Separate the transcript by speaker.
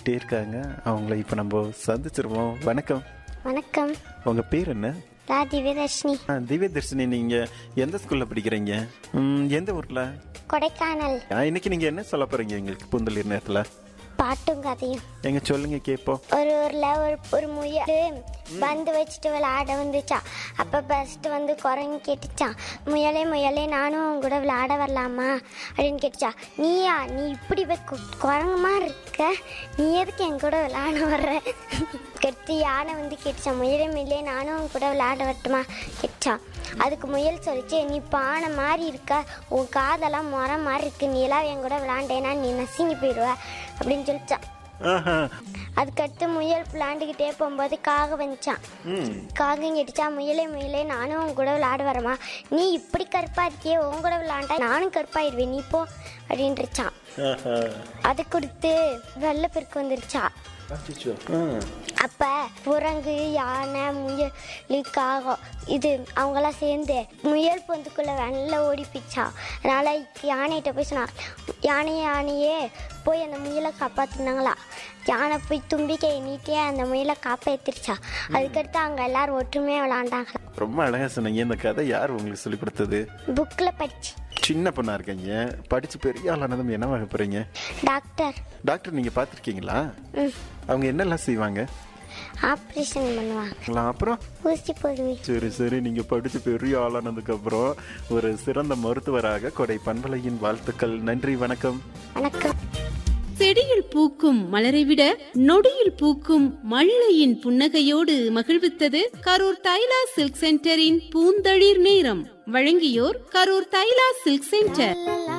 Speaker 1: பேசிக்கிட்டே இருக்காங்க அவங்கள இப்போ நம்ம சந்திச்சிருவோம் வணக்கம்
Speaker 2: வணக்கம்
Speaker 1: உங்க பேர் என்ன
Speaker 2: நான் திவ்யதர்ஷினி
Speaker 1: ஆ, திவ்யதர்ஷினி நீங்க எந்த ஸ்கூல்ல படிக்கிறீங்க ம், எந்த ஊர்ல
Speaker 2: கொடைக்கானல்
Speaker 1: ஆ, இன்னைக்கு நீங்க என்ன சொல்ல போறீங்க எங்களுக்கு பூந்தளிர் நேரத்துல
Speaker 2: பாட்டும் கதையும்
Speaker 1: எங்க சொல்லுங்க கேட்போம்
Speaker 2: ஒரு ஊர்ல ஒரு ஒரு முயல் பந்து வச்சுட்டு விளையாட வந்துச்சான் அப்ப ஃபர்ஸ்ட் வந்து குரங்கு கேட்டுச்சான் முயலே முயலே நானும் உன் கூட விளையாட வரலாமா அப்படின்னு கேட்டுச்சா நீயா நீ இப்படி வே- கு- குரங்குமா இருக்க நீ எதுக்கு என் கூட விளையாட வர்ற கெடுத்து யானை வந்து கேட்டுச்சான் முயலே முயலே நானும் உன் கூட விளையாட வரட்டுமா கேட்டுச்சான் அதுக்கு முயல் சொல்லிச்சு நீ பானை மாதிரி இருக்க உன் காதெல்லாம் முறை மாதிரி இருக்கு நீ எல்லாம் என் கூட விளையாண்டேன்னா நீ நசுங்கி போயிடுவ அப்படின்னு சொல்லிச்சான்
Speaker 1: ஆஹா.
Speaker 2: அதுக்கடுத்து முயல் விளாண்டுக்கிட்டே போகும்போது காகம் வந்துச்சான்
Speaker 1: ம்.
Speaker 2: காகம் கேட்டுச்சா முயலே முயலே நானும் உன் கூட விளையாட வரமா நீ இப்படி கருப்பா இருக்கியே உன் கூட விளையாண்டா நானும் கருப்பாயிடுவேன் நீ போ அப்படின்ட்டுச்சான்
Speaker 1: ஆஹா.
Speaker 2: அது கொடுத்து வெள்ளப்பெருக்கு வந்துருச்சா
Speaker 1: அச்சச்சோ. ஆ.
Speaker 2: அப்ப குரங்கு யானை முயல் காகம் இது அவங்கெல்லாம் சேர்ந்து முயல் பொந்துக்குள்ள வெள்ள ஓடி போயிச்சா அதனால யானைகிட்ட போய் சொன்னா யானை யானையே போய் அந்த முயலை காப்பாத்துனாங்களா யானை போய் தும்பிக்கை நீட்டியே அந்த முயலை காப்பாத்திருச்சா அதுக்கடுத்து அவங்க எல்லாரும் ஒற்றுமையா விளாண்டாங்களா
Speaker 1: ரொம்ப அழகா சொன்னீங்க இந்த கதை யார் உங்களுக்கு சொல்லி கொடுத்தது
Speaker 2: புக்ல படிச்சு
Speaker 1: சின்ன பொண்ணா இருக்கீங்க படிச்சு பெரிய ஆளானதும் என்ன வாங்க போறீங்க
Speaker 2: டாக்டர்
Speaker 1: டாக்டர் நீங்க பாத்திருக்கீங்களா
Speaker 2: ம்
Speaker 1: அவங்க என்னெல்லாம் செய்வாங்க
Speaker 2: ஆப்ரேஷன் பண்ணுவாங்க
Speaker 1: அப்புறம்
Speaker 2: ஊசி போடுவேன்
Speaker 1: சரி சரி நீங்க படிச்சு பெரிய ஆளானதுக்கு அப்புறம் ஒரு சிறந்த மருத்துவராக கொடை பண்பலையின் வாழ்த்துக்கள் நன்றி வணக்கம்
Speaker 2: வணக்கம்
Speaker 3: செடியில் பூக்கும் மலரை விட நொடியில் பூக்கும் மழலையின் புன்னகையோடு மகிழ்வித்தது கரூர் தைலா சில்க் சென்டரின் பூந்தளிர் நேரம் வழங்கியோர் கரூர் தைலா சில்க் சென்டர்
Speaker 2: லா, லா,